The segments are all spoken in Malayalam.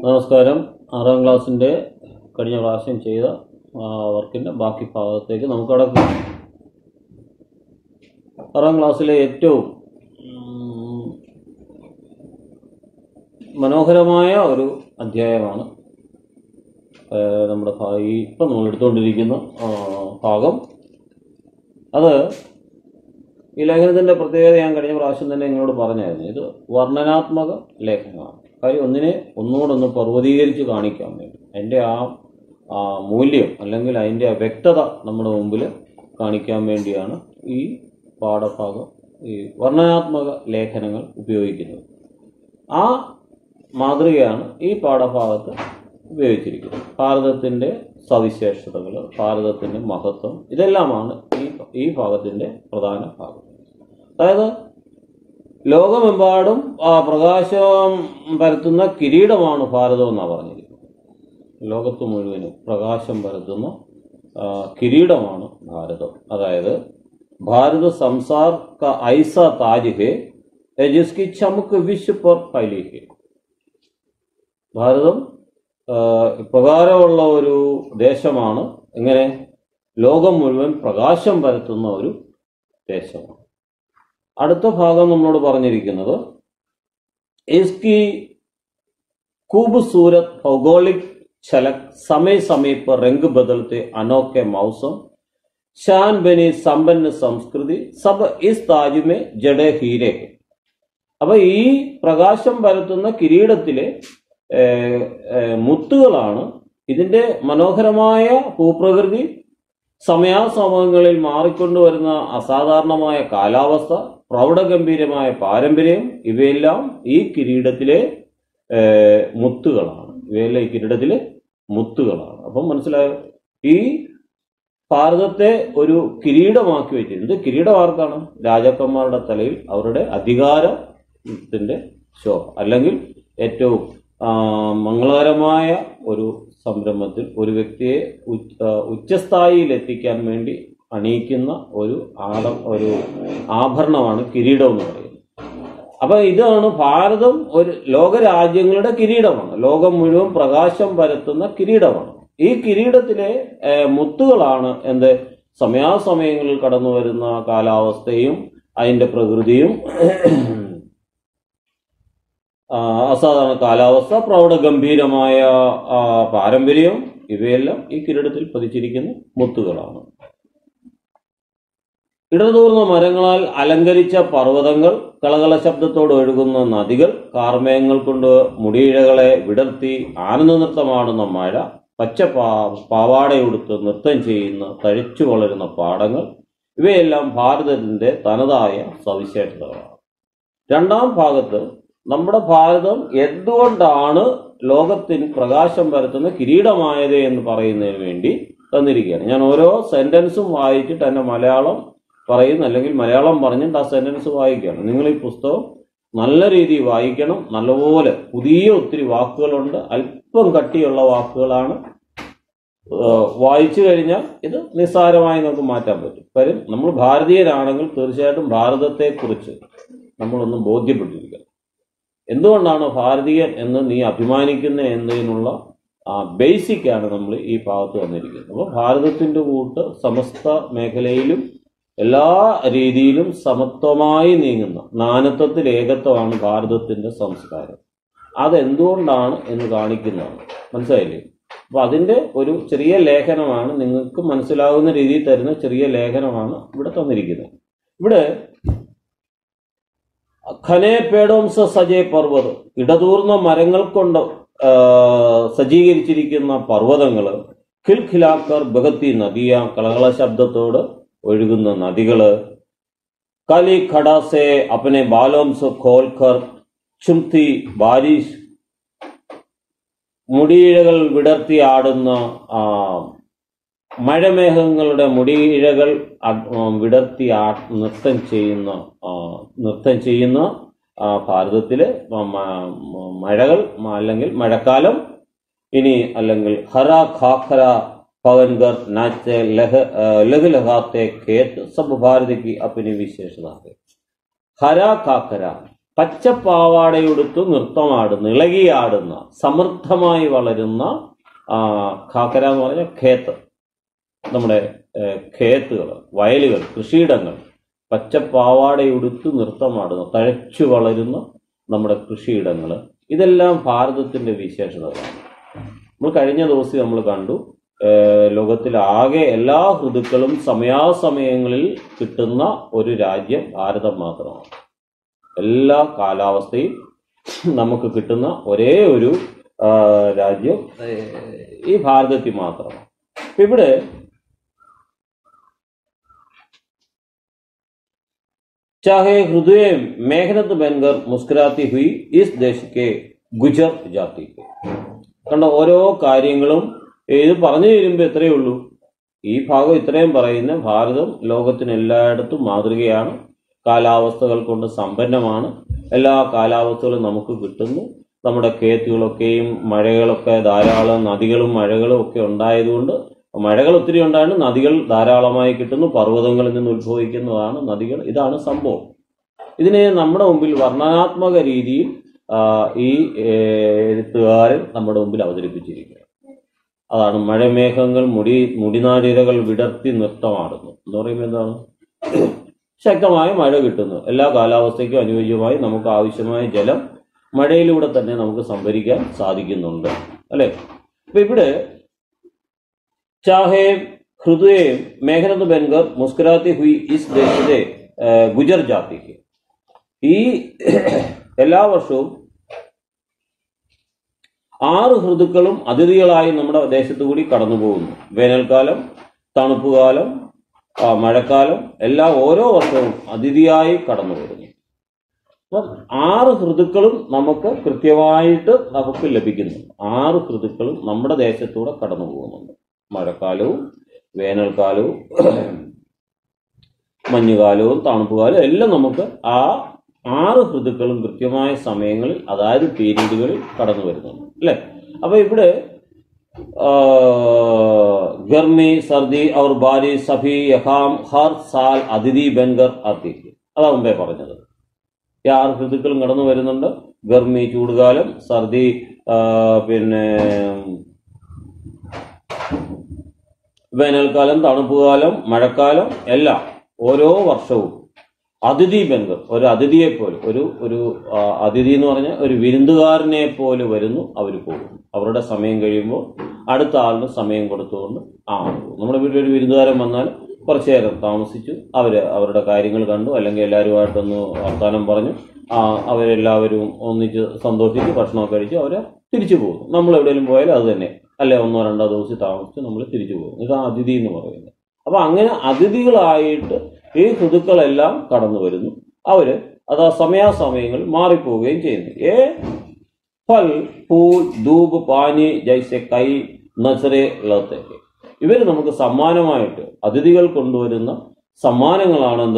നമസ്കാരം ആറാം ക്ലാസ്സിൻ്റെ കഴിഞ്ഞ പ്രാവശ്യം ചെയ്ത ആ, വർക്കിൻ്റെ ബാക്കി ഭാഗത്തേക്ക് നമുക്ക് കടക്കാം ആറാം ക്ലാസ്സിലെ ഏറ്റവും ഉം, മനോഹരമായ ഒരു അധ്യായമാണ് ആ, നമ്മുടെ ഭാ- ഈ ഇപ്പം നമ്മൾ എടുത്തുകൊണ്ടിരിക്കുന്ന ആ, ഭാഗം അത് ഈ ലേഖനത്തിന്റെ പ്രത്യേകത ഞാൻ കഴിഞ്ഞ പ്രാവശ്യം തന്നെ നിങ്ങളോട് പറഞ്ഞായിരുന്നു ഇത് വർണ്ണനാത്മക ലേഖനമാണ് കാര്യം ഒന്നിനെ ഒന്നുകൂടൊന്ന് പർവ്വതീകരിച്ച് കാണിക്കാൻ വേണ്ടി അതിൻ്റെ ആ ആ മൂല്യം അല്ലെങ്കിൽ അതിൻ്റെ ആ വ്യക്തത നമ്മുടെ മുമ്പിൽ കാണിക്കാൻ വേണ്ടിയാണ് ഈ പാഠഭാഗം ഈ വർണ്ണനാത്മക ലേഖനങ്ങൾ ഉപയോഗിക്കുന്നത് ആ മാതൃകയാണ് ഈ പാഠഭാഗത്ത് ഉപയോഗിച്ചിരിക്കുന്നത് ഭാരതത്തിൻ്റെ സവിശേഷതകൾ ഭാരതത്തിൻ്റെ മഹത്വം ഇതെല്ലാമാണ് ഈ ഈ ഭാഗത്തിൻ്റെ പ്രധാന ഭാഗം അതായത് ലോകമെമ്പാടും ആ, പ്രകാശം പരത്തുന്ന കിരീടമാണ് ഭാരതം എന്നാണ് പറഞ്ഞിരിക്കുന്നത് ലോകത്ത് മുഴുവനും പ്രകാശം പരത്തുന്ന ആ, കിരീടമാണ് ഭാരതം അതായത് ഭാരത സംസാർ ക ഐസ താജ് ഹെ ജിസ്കി ചമക്ക് വിശ്വ पर फैली है ഭാരതം ആ, പ്രകാരമുള്ള ഒരു ദേശമാണ് എങ്ങനെ ലോകം മുഴുവൻ പ്രകാശം പരത്തുന്ന ഒരു ദേശമാണ് അടുത്ത ഭാഗം നമ്മളോട് പറഞ്ഞിരിക്കുന്നത് इसकी खूबसूरत भौगोलिक झलक समय समय पर रंग बदलते अनोखे मौसम शान बनी संपन्न संस्कृति सब इस ताज में जड़े हीरे हैं അപ്പൊ ഈ പ്രകാശം പരത്തുന്ന കിരീടത്തിലെ ഏർ, ഏർ, മുത്തുകളാണ് ഇതിന്റെ മനോഹരമായ ഭൂപ്രകൃതി സമയാസമയങ്ങളിൽ മാറിക്കൊണ്ടുവരുന്ന അസാധാരണമായ കാലാവസ്ഥ പ്രൗഢഗംഭീരമായ പാരമ്പര്യം ഇവയെല്ലാം ഈ കിരീടത്തിലെ ഏർ, മുത്തുകളാണ് ഇവയെല്ലാം ഈ കിരീടത്തിലെ മുത്തുകളാണ് അപ്പം മനസ്സിലായോ ഈ ഭാരതത്തെ ഒരു കിരീടമാക്കി വെച്ചിട്ടുണ്ട് കിരീടം ആർക്കാണ് രാജാക്കന്മാരുടെ തലയിൽ അവരുടെ അധികാരത്തിന്റെ ശോഭ അല്ലെങ്കിൽ ഏറ്റവും ആ, മംഗളകരമായ ഒരു സംരംഭത്തിൽ ഒരു വ്യക്തിയെ ഉച്ച- ആ, ഉച്ചസ്ഥായിയിൽ എത്തിക്കാൻ വേണ്ടി അണിയിക്കുന്ന ഒരു ആടം ഒരു ആഭരണമാണ് കിരീടം എന്ന് പറയുന്നത് അപ്പൊ ഇതാണ് ഭാരതം ഒരു ലോകരാജ്യങ്ങളുടെ കിരീടമാണ് ലോകം മുഴുവൻ പ്രകാശം പരത്തുന്ന കിരീടമാണ് ഈ കിരീടത്തിലെ ഏഹ്, മുത്തുകളാണ് എന്ത് സമയാസമയങ്ങളിൽ കടന്നു വരുന്ന കാലാവസ്ഥയും അതിന്റെ പ്രകൃതിയും ആ, അസാധാരണ കാലാവസ്ഥ പ്രൗഢഗംഭീരമായ ആ, പാരമ്പര്യവും ഇവയെല്ലാം ഈ കിരീടത്തിൽ പതിച്ചിരിക്കുന്ന മുത്തുകളാണ് ഇടതൂർന്ന മരങ്ങളാൽ അലങ്കരിച്ച പർവ്വതങ്ങൾ കളകള ശബ്ദത്തോട് ഒഴുകുന്ന നദികൾ കാർമേഘങ്ങൾ കൊണ്ട് മുടിയിഴകളെ വിടർത്തി ആനന്ദ നൃത്തമാടുന്ന മഴ പച്ച പാ പാവാടയുടുത്ത് നൃത്തം ചെയ്യുന്ന തഴിച്ചു വളരുന്ന പാടങ്ങൾ ഇവയെല്ലാം ഭാരതത്തിന്റെ തനതായ സവിശേഷതകളാണ് രണ്ടാം ഭാഗത്ത് നമ്മുടെ ഭാരതം എന്തുകൊണ്ടാണ് ലോകത്തിന് പ്രകാശം പരത്തുന്ന കിരീടമായത് എന്ന് പറയുന്നതിന് വേണ്ടി തന്നിരിക്കുകയാണ് ഞാൻ ഓരോ സെന്റൻസും വായിച്ചിട്ട് എന്നെ മലയാളം പറയുന്ന അല്ലെങ്കിൽ മലയാളം പറഞ്ഞിട്ട് ആ സെന്റൻസ് വായിക്കുകയാണ് നിങ്ങൾ ഈ പുസ്തകം നല്ല രീതിയിൽ വായിക്കണം നല്ലപോലെ പുതിയ ഒത്തിരി വാക്കുകളുണ്ട് അല്പം കട്ടിയുള്ള വാക്കുകളാണ് ഏഹ് വായിച്ചു കഴിഞ്ഞാൽ ഇത് നിസ്സാരമായി നമുക്ക് മാറ്റാൻ പറ്റും കാര്യം നമ്മൾ ഭാരതീയരാണെങ്കിൽ തീർച്ചയായിട്ടും ഭാരതത്തെക്കുറിച്ച് നമ്മളൊന്ന് ബോധ്യപ്പെട്ടിരിക്കണം എന്തുകൊണ്ടാണ് ഭാരതീയൻ എന്ന് നീ അഭിമാനിക്കുന്ന എന്നതിനുള്ള ബേസിക് ആണ് നമ്മൾ ഈ ഭാഗത്ത് വന്നിരിക്കുന്നത് അപ്പോൾ ഭാരതത്തിന്റെ കൂട്ട് സമസ്ത മേഖലയിലും എല്ലാ രീതിയിലും സമത്വമായി നീങ്ങുന്ന നാനത്വത്തിൽ ഏകത്വമാണ് ഭാരതത്തിന്റെ സംസ്കാരം അതെന്തുകൊണ്ടാണ് എന്ന് കാണിക്കുന്നതാണ് മനസ്സിലായില്ലേ അപ്പൊ അതിന്റെ ഒരു ചെറിയ ലേഖനമാണ് നിങ്ങൾക്ക് മനസ്സിലാവുന്ന രീതിയിൽ തരുന്ന ചെറിയ ലേഖനമാണ് ഇവിടെ തന്നിരിക്കുന്നത് ഇവിടെ ഖനെ പേടോംസ സജേ പർവ്വത് ഇടതൂർന്ന മരങ്ങൾ കൊണ്ട് ആ, സജ്ജീകരിച്ചിരിക്കുന്ന പർവ്വതങ്ങള് ഖിൽഖിലാക്കർ ബഗത്തി നദിയ കളകള ശബ്ദത്തോട് ഒഴുകുന്ന നദികള് കലി ഖടാസെ അപ്പനെ ബാലോംസ് ഖോൽഖർ ചുംതി ബാരിഷ് മുടിയിഴകൾ വിടർത്തി ആടുന്ന ആ, മഴമേഘങ്ങളുടെ മുടിയിഴകൾ അ- ആ, വിടർത്തി ആ നൃത്തം ചെയ്യുന്ന ആ, നൃത്തം ചെയ്യുന്ന ആ, ഭാരതത്തിലെ മ- മ- മഴകൾ മ- അല്ലെങ്കിൽ മഴക്കാലം ഇനി അല്ലെങ്കിൽ ഹര ഖാഖര പവൻഗർ നാച്ച് ലഹ ആ, ലഘു ലഹാത്തെ ഖേത്ത് സബ് ഭാരത് കി അപ്പനി വിശേഷത ഹെ ഹര ഖാഖര പച്ചപ്പാവാടയുടുത്ത് നൃത്തമാടുന്ന ഇളകിയാടുന്ന സമൃദ്ധമായി വളരുന്ന ആ, ഖാക്കര എന്ന് പറഞ്ഞ ഖേത്ത് നമ്മുടെ ഖേത്തുകൾ വയലുകൾ കൃഷിയിടങ്ങൾ പച്ചപ്പാവാടയുടുത്ത് നൃത്തമാടുന്ന തഴച്ചു വളരുന്ന നമ്മുടെ കൃഷിയിടങ്ങൾ ഇതെല്ലാം ഭാരതത്തിന്റെ വിശേഷതകളാണ് നമ്മൾ കഴിഞ്ഞ ദിവസം നമ്മൾ കണ്ടു ഏഹ് ലോകത്തിലാകെ എല്ലാ ഋതുക്കളും സമയാസമയങ്ങളിൽ കിട്ടുന്ന ഒരു രാജ്യം ഭാരതം മാത്രമാണ് എല്ലാ കാലാവസ്ഥയും നമുക്ക് കിട്ടുന്ന ഒരേ ഒരു ആ, രാജ്യം ഏഹ് ഈ ഭാരതത്തിൽ മാത്രമാണ് അപ്പൊ ഇവിടെ चाहे हृदय मेहनत बनकर मुस्कुराती हुई इस देश के ഗുജർ ജാതിക്ക് കണ്ട ഓരോ കാര്യങ്ങളും ഇത് പറഞ്ഞു തരുമ്പോൾ എത്രയേ ഉള്ളൂ ഈ ഭാഗം ഇത്രയും പറയുന്ന ഭാരതം ലോകത്തിന് എല്ലായിടത്തും മാതൃകയാണ് കാലാവസ്ഥകൾ കൊണ്ട് സമ്പന്നമാണ് എല്ലാ കാലാവസ്ഥകളും നമുക്ക് കിട്ടുന്നു നമ്മുടെ കേത്തുകളൊക്കെയും മഴകളൊക്കെ ധാരാളം നദികളും മഴകളും ഒക്കെ ഉണ്ടായതുകൊണ്ട് മഴകൾ ഒത്തിരി ഉണ്ടായിട്ട് നദികൾ ധാരാളമായി കിട്ടുന്നു പർവ്വതങ്ങളിൽ നിന്ന് ഉത്ഭവിക്കുന്നതാണ് നദികൾ ഇതാണ് സംഭവം ഇതിനെ നമ്മുടെ മുമ്പിൽ വർണ്ണനാത്മക രീതിയിൽ ആ, ഈ ഏഹ്, എഴുത്തുകാരൻ നമ്മുടെ മുമ്പിൽ അവതരിപ്പിച്ചിരിക്കുക അതാണ് മഴമേഘങ്ങൾ മുടി മുടിനാടിരകൾ വിടർത്തി നൃത്തമാടുന്നു എന്ന് പറയുമ്പോൾ എന്താണ് ശക്തമായ മഴ കിട്ടുന്നു എല്ലാ കാലാവസ്ഥയ്ക്കും അനുയോജ്യമായി നമുക്ക് ആവശ്യമായ ജലം മഴയിലൂടെ തന്നെ നമുക്ക് സംഭരിക്കാൻ സാധിക്കുന്നുണ്ട് അല്ലെ അപ്പൊ ഇവിടെ चाहे हृदय मेघनत बनकर मुस्कुराती हुई इस देश से ഏഹ്, ഗുജർ ജാതിക്ക് ഈ എല്ലാ വർഷവും ആറ് ഋതുക്കളും അതിഥികളായി നമ്മുടെ ദേശത്തു കൂടി കടന്നു പോകുന്നു വേനൽക്കാലം തണുപ്പുകാലം ആ, മഴക്കാലം എല്ലാം ഓരോ വർഷവും അതിഥിയായി കടന്നു വരുന്നു അപ്പം ആറ് ഋതുക്കളും നമുക്ക് കൃത്യമായിട്ട് നമുക്ക് ലഭിക്കുന്നു ആറ് ഋതുക്കളും നമ്മുടെ ദേശത്തൂടെ കടന്നു പോകുന്നുണ്ട് മഴക്കാലവും വേനൽക്കാലവും മഞ്ഞുകാലവും തണുപ്പുകാലവും എല്ലാം നമുക്ക് ആ ആറ് ഋതുക്കളും കൃത്യമായ സമയങ്ങളിൽ അതായത് പീരീഡുകളിൽ കടന്നു വരുന്നുണ്ട് അല്ലെ അപ്പൊ ഇവിടെ ആ, ഗർമി സർദി और बारिश सभी यहां हर साल അതിഥി ബൻഗർ ആത്തി അതാ മുമ്പേ പറഞ്ഞത് ഈ ആറ് ഋതുക്കളും കടന്നു വരുന്നുണ്ട് ഗർമി ചൂടുകാലം സർദി ആ, പിന്നെ വേനൽക്കാലം തണുപ്പുകാലം മഴക്കാലം എല്ലാം ഓരോ വർഷവും അതിഥി ബന്ധം ഒരു അതിഥിയെ പോലെ ഒരു ഒരു ആ, അതിഥി എന്ന് പറഞ്ഞാൽ ഒരു വിരുന്നുകാരനെ പോലെ വരുന്നു അവർ പോകും അവരുടെ സമയം കഴിയുമ്പോൾ അടുത്ത ആളിന് സമയം കൊടുത്തുകൊണ്ട് ആ പോകും. നമ്മുടെ വീട്ടിൽ ഒരു വിരുന്നുകാരൻ വന്നാൽ കുറച്ചു നേരം താമസിച്ചു അവര് അവരുടെ കാര്യങ്ങൾ കണ്ടു അല്ലെങ്കിൽ എല്ലാവരുമായിട്ടൊന്ന് വർത്താനം പറഞ്ഞു ആ അവരെല്ലാവരും ഒന്നിച്ച് സന്തോഷിച്ച് ഭക്ഷണമൊക്കെ കഴിച്ച് അവരെ തിരിച്ചു പോകും നമ്മൾ എവിടെയെങ്കിലും പോയാൽ അത് തന്നെ അല്ലെ ഒന്നോ രണ്ടോ ദിവസം താമസിച്ച് നമ്മൾ തിരിച്ചു പോകും ഇതാണ് അതിഥി എന്ന് പറയുന്നത് അപ്പൊ അങ്ങനെ അതിഥികളായിട്ട് ഈ ഋതുക്കളെല്ലാം കടന്നു വരുന്നു അവര് അത് ആ സമയാസമയങ്ങളിൽ മാറിപ്പോവുകയും ചെയ്യുന്നു ഏ ഫൽ ഫൂൽ ധൂപ് പാനി ജൈസെ കൈ നസറെ ലത്തേക്ക് ഇവര് നമുക്ക് സമ്മാനമായിട്ട് അതിഥികൾ കൊണ്ടുവരുന്ന സമ്മാനങ്ങളാണ് എന്ത്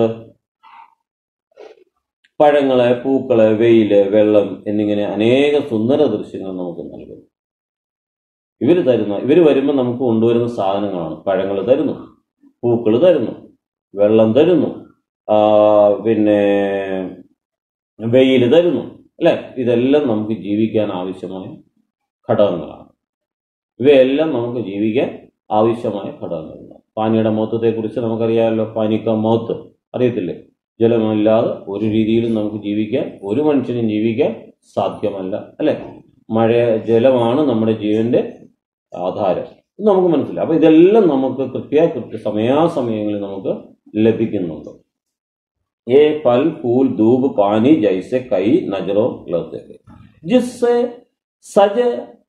പഴങ്ങള് പൂക്കള് വെയില് വെള്ളം എന്നിങ്ങനെ അനേക സുന്ദര ദൃശ്യങ്ങൾ നമുക്ക് നൽകുന്നു ഇവര് തരുന്ന ഇവര് വരുമ്പോൾ നമുക്ക് കൊണ്ടുവരുന്ന സാധനങ്ങളാണ് പഴങ്ങൾ തരുന്നു പൂക്കൾ തരുന്നു വെള്ളം തരുന്നു ആ, പിന്നെ വെയിൽ തരുന്നു അല്ലെ ഇതെല്ലാം നമുക്ക് ജീവിക്കാൻ ആവശ്യമായ ഘടകങ്ങളാണ് ഇവയെല്ലാം നമുക്ക് ജീവിക്കാൻ ആവശ്യമായ ഘടകങ്ങളാണ് പാനിയുടെ മഹത്വത്തെ കുറിച്ച് നമുക്കറിയാമല്ലോ പാനിക്ക മഹത്വ അറിയത്തില്ലേ ജലമില്ലാതെ ഒരു രീതിയിലും നമുക്ക് ജീവിക്കാൻ ഒരു മനുഷ്യനും ജീവിക്കാൻ സാധ്യമല്ല അല്ലെ മഴ ജലമാണ് നമ്മുടെ ജീവന്റെ ആധാരം ഇത് നമുക്ക് മനസ്സിലാവും അപ്പൊ ഇതെല്ലാം നമുക്ക് കൃത്യ കൃത്യ സമയാസമയങ്ങളിൽ നമുക്ക് ലഭിക്കുന്നുണ്ട് ये फल फूल धूप पानी जैसे कई नजरों लगते थे जिससे सज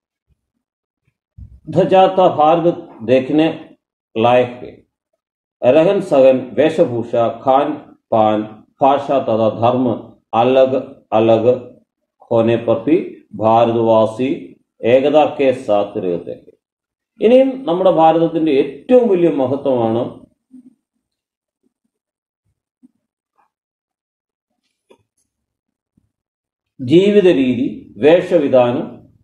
धजाता भारत देखने लायक है रहन सहन वेशभूषा खान पान भाषा तथा धर्म अलग अलग होने पर भी ഭാരതവാസി ഏകത കെ സാത്ത് रहते हैं ഇനിയും നമ്മുടെ ഭാരതത്തിന്റെ ഏറ്റവും വലിയ മഹത്വമാണ് ജീവിത രീതി വേഷവിധാനം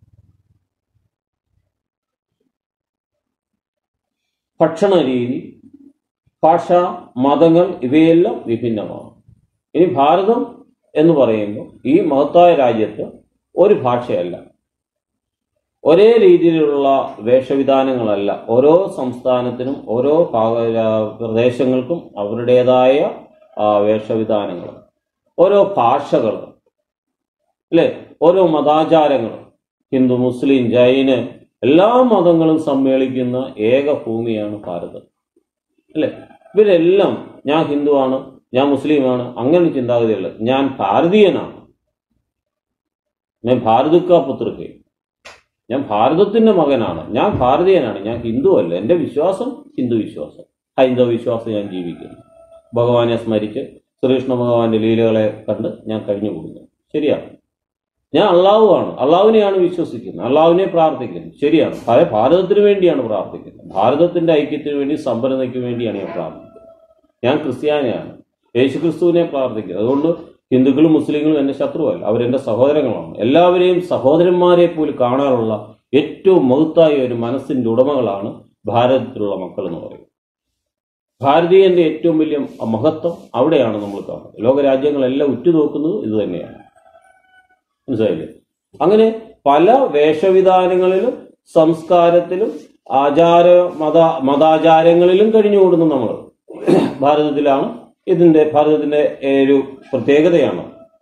ഭക്ഷണ രീതി ഭാഷ മതങ്ങൾ ഇവയെല്ലാം വിഭിന്നമാണ് ഇനി ഭാരതം എന്ന് പറയുമ്പോൾ ഈ മഹത്തായ രാജ്യത്ത് ഒരു ഭാഷയല്ല ഒരേ രീതിയിലുള്ള വേഷവിധാനങ്ങളല്ല ഓരോ സംസ്ഥാനത്തിനും ഓരോ ഭാഗ- ആ, പ്രദേശങ്ങൾക്കും അവരുടേതായ ആ, വേഷവിധാനങ്ങൾ ഓരോ ഭാഷകൾ അല്ലെ ഓരോ മതാചാരങ്ങൾ ഹിന്ദു മുസ്ലിം ജൈന് എല്ലാ മതങ്ങളും സമ്മേളിക്കുന്ന ഏക ഭൂമിയാണ് ഭാരതം അല്ലെ ഇവരെല്ലാം ഞാൻ ഹിന്ദുവാണ് ഞാൻ മുസ്ലിമാണ് അങ്ങനെ ചിന്താഗതിയല്ല ഞാൻ ഭാരതീയനാണ് ഞാൻ ഭാരതിക്ക പുത്രക്ക് ഞാൻ ഭാരതത്തിന്റെ മകനാണ് ഞാൻ ഭാരതീയനാണ് ഞാൻ ഹിന്ദു അല്ല എന്റെ വിശ്വാസം ഹിന്ദു വിശ്വാസം ഹൈന്ദവ വിശ്വാസം ഞാൻ ജീവിക്കുന്നു ഭഗവാനെ സ്മരിച്ച് ശ്രീകൃഷ്ണ ഭഗവാന്റെ ലീലകളെ കണ്ട് ഞാൻ കഴിഞ്ഞു കൂടുന്നു ശരിയാണ് ഞാൻ അള്ളാഹുവാണ് അള്ളാഹുവിനെയാണ് വിശ്വസിക്കുന്നത് അള്ളാഹുവിനെ പ്രാർത്ഥിക്കുന്നത് ശരിയാണ് പല ഭാരതത്തിന് വേണ്ടിയാണ് പ്രാർത്ഥിക്കുന്നത് ഭാരതത്തിന്റെ ഐക്യത്തിന് വേണ്ടി സമ്പന്നതയ്ക്ക് വേണ്ടിയാണ് ഞാൻ പ്രാർത്ഥിക്കുന്നത് ഞാൻ ക്രിസ്ത്യാനിയാണ് യേശു ക്രിസ്തുവിനെ പ്രാർത്ഥിക്കുന്നത് അതുകൊണ്ട് ഹിന്ദുക്കളും മുസ്ലിങ്ങളും എന്റെ ശത്രുവല്ല അവരെന്റെ സഹോദരങ്ങളാണ് എല്ലാവരെയും സഹോദരന്മാരെ പോലും കാണാനുള്ള ഏറ്റവും മഹത്തായ ഒരു മനസ്സിന്റെ ഉടമകളാണ് ഭാരതത്തിലുള്ള മക്കൾ എന്ന് പറയുന്നത് ഭാരതീയന്റെ ഏറ്റവും വലിയ മഹത്വം അവിടെയാണ് നമ്മൾ കാണുന്നത് ലോകരാജ്യങ്ങളെല്ലാം ഉറ്റുനോക്കുന്നത് ഇത് തന്നെയാണ് മനസ്സിലായില്ലേ അങ്ങനെ പല വേഷവിധാനങ്ങളിലും സംസ്കാരത്തിലും ആചാര മത മതാചാരങ്ങളിലും കഴിഞ്ഞുകൂടുന്നു നമ്മൾ ഭാരതത്തിലാണ് ഇതിന്റെ ഭാരതത്തിന്റെ ഒരു പ്രത്യേകതയാണ്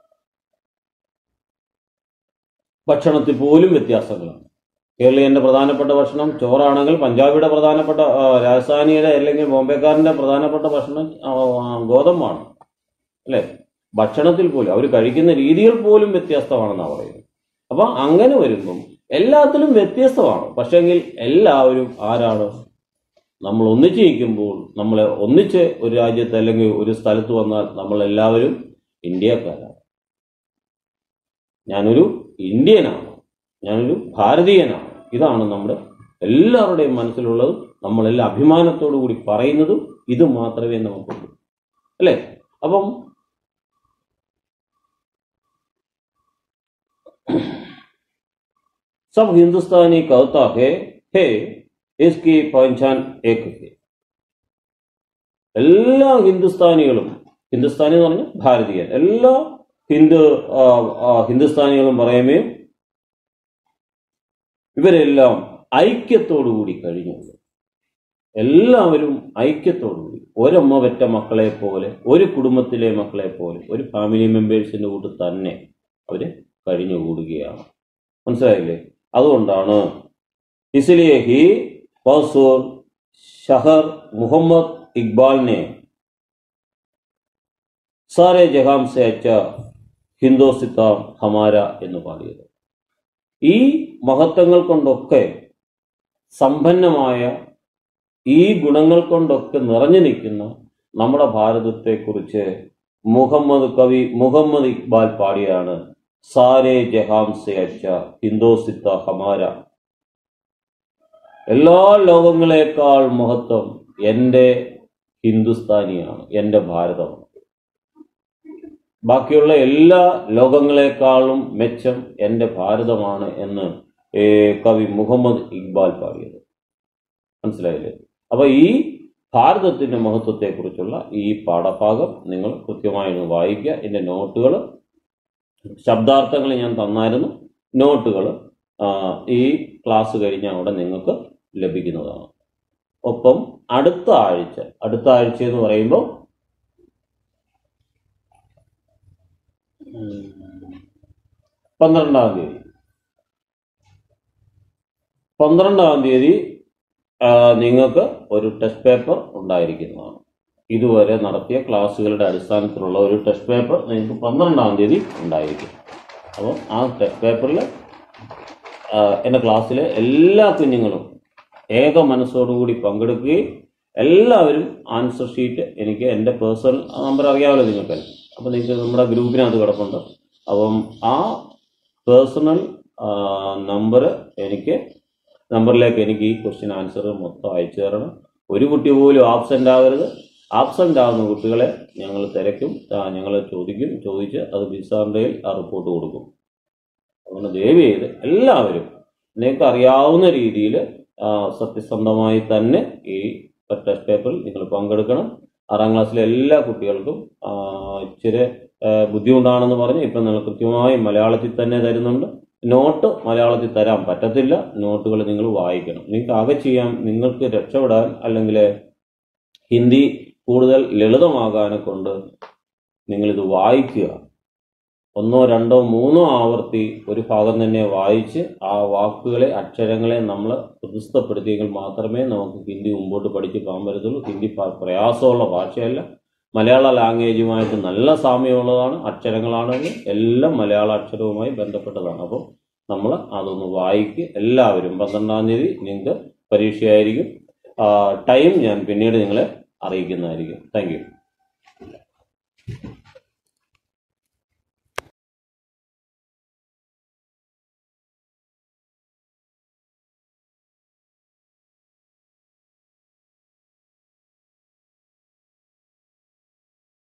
ഭക്ഷണത്തിൽ പോലും വ്യത്യാസങ്ങളാണ് കേരളീയന്റെ പ്രധാനപ്പെട്ട ഭക്ഷണം ചോറാണെങ്കിൽ പഞ്ചാബിയുടെ പ്രധാനപ്പെട്ട ആ, രാജസ്ഥാനിയുടെ അല്ലെങ്കിൽ ബോംബെക്കാരന്റെ പ്രധാനപ്പെട്ട ഭക്ഷണം ആ, ആ, ഗോതമ്പാണ് അല്ലെ ഭക്ഷണത്തിൽ പോലും അവർ കഴിക്കുന്ന രീതികൾ പോലും വ്യത്യസ്തമാണെന്നാണ് പറയുന്നത് അപ്പൊ അങ്ങനെ വരുമ്പം എല്ലാത്തിലും വ്യത്യസ്തമാണ് പക്ഷെങ്കിൽ എല്ലാവരും ആരാണ് നമ്മൾ ഒന്നിച്ച് നിൽക്കുമ്പോൾ നമ്മളെ ഒന്നിച്ച് ഒരു രാജ്യത്ത് അല്ലെങ്കിൽ ഒരു സ്ഥലത്ത് വന്നാൽ നമ്മൾ എല്ലാവരും ഇന്ത്യക്കാരാണ് ഞാനൊരു ഇന്ത്യനാണ് ഞാനൊരു ഭാരതീയനാണ് ഇതാണ് നമ്മുടെ എല്ലാവരുടെയും മനസ്സിലുള്ളതും നമ്മളെല്ലാം അഭിമാനത്തോടു കൂടി പറയുന്നതും ഇത് മാത്രമേ നമുക്കുള്ളൂ അല്ലേ അപ്പം सब हिंदुस्तानी कहता है हे इसकी पहचान एक है എല്ലാ ഹിന്ദുസ്ഥാനികളും ഹിന്ദുസ്ഥാനി എന്ന് പറഞ്ഞാൽ ഭാരതീയൻ എല്ലാ ഹിന്ദു ആ, ആ, ഹിന്ദുസ്ഥാനികളും പറയുകയും ഇവരെല്ലാം ഐക്യത്തോടുകൂടി കഴിഞ്ഞു എല്ലാവരും ഐക്യത്തോടുകൂടി ഒരമ്മ പെറ്റ മക്കളെ പോലെ ഒരു കുടുംബത്തിലെ മക്കളെ പോലെ ഒരു ഫാമിലി മെമ്പേഴ്സിന്റെ കൂട്ട് തന്നെ അവര് കഴിഞ്ഞുകൂടുകയാണ് മനസ്സിലായില്ലേ അതുകൊണ്ടാണ് इसलिए ही पसूर शहर मोहम्मद इकबाल ने സാരെ ജഹാം സെ അച്ച ഹിന്ദോസിത്താം ഹമാര എന്ന് പാടിയത് ഈ മഹത്വങ്ങൾ കൊണ്ടൊക്കെ സമ്പന്നമായ ഈ ഗുണങ്ങൾ കൊണ്ടൊക്കെ നിറഞ്ഞു നിൽക്കുന്ന നമ്മുടെ ഭാരതത്തെക്കുറിച്ച് മുഹമ്മദ് കവി മുഹമ്മദ് ഇക്ബാൽ പാടിയാണ് സാരേ ജഹാം സെ അച്ച ഹിന്ദോസിത്ത ഹമാര എല്ലാ ലോകങ്ങളെക്കാൾ മഹത്വം എൻ്റെ ഹിന്ദുസ്ഥാനിയാണ് എൻ്റെ ഭാരതമാണ് ബാക്കിയുള്ള എല്ലാ ലോകങ്ങളെക്കാളും മെച്ചം എൻ്റെ ഭാരതമാണ് എന്ന് ഏ, കവി മുഹമ്മദ് ഇക്ബാൽ പാടിയത് മനസ്സിലായില്ലേ അപ്പൊ ഈ ഭാരതത്തിന്റെ മഹത്വത്തെക്കുറിച്ചുള്ള ഈ പാഠഭാഗം നിങ്ങൾ കൃത്യമായി ഒന്ന് വായിക്കുക എൻ്റെ നോട്ടുകൾ ശബ്ദാർത്ഥങ്ങൾ ഞാൻ തന്നായിരുന്നു നോട്ടുകൾ ഈ ക്ലാസ് കഴിഞ്ഞ അവിടെ നിങ്ങൾക്ക് ലഭിക്കുന്നതാണ് ഒപ്പം അടുത്ത ആഴ്ച അടുത്ത ആഴ്ച എന്ന് പറയുമ്പോൾ ഉം, പന്ത്രണ്ടാം തീയതി പന്ത്രണ്ടാം തീയതി ആ, നിങ്ങൾക്ക് ഒരു ടെസ്റ്റ് പേപ്പർ ഉണ്ടായിരിക്കുന്നതാണ് ഇതുവരെ നടത്തിയ ക്ലാസ്സുകളുടെ അടിസ്ഥാനത്തിലുള്ള ഒരു ടെസ്റ്റ് പേപ്പർ നിങ്ങൾക്ക് പന്ത്രണ്ടാം തീയതി ഉണ്ടായിരിക്കും അപ്പോൾ ആ ടെസ്റ്റ് പേപ്പറിൽ എൻ്റെ ക്ലാസ്സിലെ എല്ലാ കുഞ്ഞുങ്ങളും ഏക മനസ്സോടുകൂടി പങ്കെടുക്കുകയും എല്ലാവരും ആൻസർ ഷീറ്റ് എനിക്ക് എൻ്റെ പേഴ്സണൽ നമ്പർ അറിയാമല്ലോ നിങ്ങൾക്ക് അപ്പോൾ നിങ്ങൾക്ക് നമ്മുടെ ഗ്രൂപ്പിനകത്ത് കിടപ്പുണ്ട് അപ്പം ആ പേഴ്സണൽ നമ്പർ എനിക്ക് നമ്പറിലേക്ക് എനിക്ക് ഈ ക്വസ്റ്റ്യൻ ആൻസർ മൊത്തം അയച്ചു തരണം ഒരു കുട്ടി പോലും ആബ്സെൻ്റ് ആകരുത് ആബ്സെൻ്റ് ആകുന്ന കുട്ടികളെ ഞങ്ങൾ തിരക്കും ഞങ്ങൾ ചോദിക്കും ചോദിച്ച് അത് ബിസാറിൻ്റെ കയ്യിൽ ആ റിപ്പോർട്ട് കൊടുക്കും അതുകൊണ്ട് ദയവ് ചെയ്ത് എല്ലാവരും നിങ്ങൾക്ക് അറിയാവുന്ന രീതിയിൽ സത്യസന്ധമായി തന്നെ ഈ ടെസ്റ്റ് പേപ്പറിൽ നിങ്ങൾ പങ്കെടുക്കണം ആറാം ക്ലാസ്സിലെ എല്ലാ കുട്ടികൾക്കും ആ, ഇച്ചിരി ഏഹ്, ബുദ്ധിമുട്ടാണെന്ന് പറഞ്ഞ് ഇപ്പം നിങ്ങൾ കൃത്യമായി മലയാളത്തിൽ തന്നെ തരുന്നുണ്ട് നോട്ട് മലയാളത്തിൽ തരാൻ പറ്റത്തില്ല നോട്ടുകൾ നിങ്ങൾ വായിക്കണം നിങ്ങൾക്ക് ആകെ ചെയ്യാം നിങ്ങൾക്ക് രക്ഷപ്പെടാൻ അല്ലെങ്കിൽ ഹിന്ദി കൂടുതൽ ലളിതമാകാനെ കൊണ്ട് നിങ്ങളിത് വായിക്കുക ഒന്നോ രണ്ടോ മൂന്നോ ആവർത്തി ഒരു ഭാഗം തന്നെ വായിച്ച് ആ വാക്കുകളെ അക്ഷരങ്ങളെ നമ്മൾ ഹൃദയപ്പെടുത്തിയെങ്കിൽ മാത്രമേ നമുക്ക് ഹിന്ദി മുമ്പോട്ട് പഠിച്ച് പോകാൻ പറ്റത്തുള്ളൂ ഹിന്ദി പ- പ്രയാസമുള്ള ഭാഷയല്ല മലയാള ലാംഗ്വേജുമായിട്ട് നല്ല സാമ്യമുള്ളതാണ് അക്ഷരങ്ങളാണെങ്കിൽ എല്ലാം മലയാള അക്ഷരവുമായി ബന്ധപ്പെട്ടതാണ് അപ്പോൾ നമ്മൾ അതൊന്ന് വായിക്കുക എല്ലാവരും പന്ത്രണ്ടാം തീയതി നിങ്ങൾക്ക് പരീക്ഷയായിരിക്കും ആ, ടൈം ഞാൻ പിന്നീട് നിങ്ങളെ അറിയിക്കുന്നതായിരിക്കും താങ്ക് യു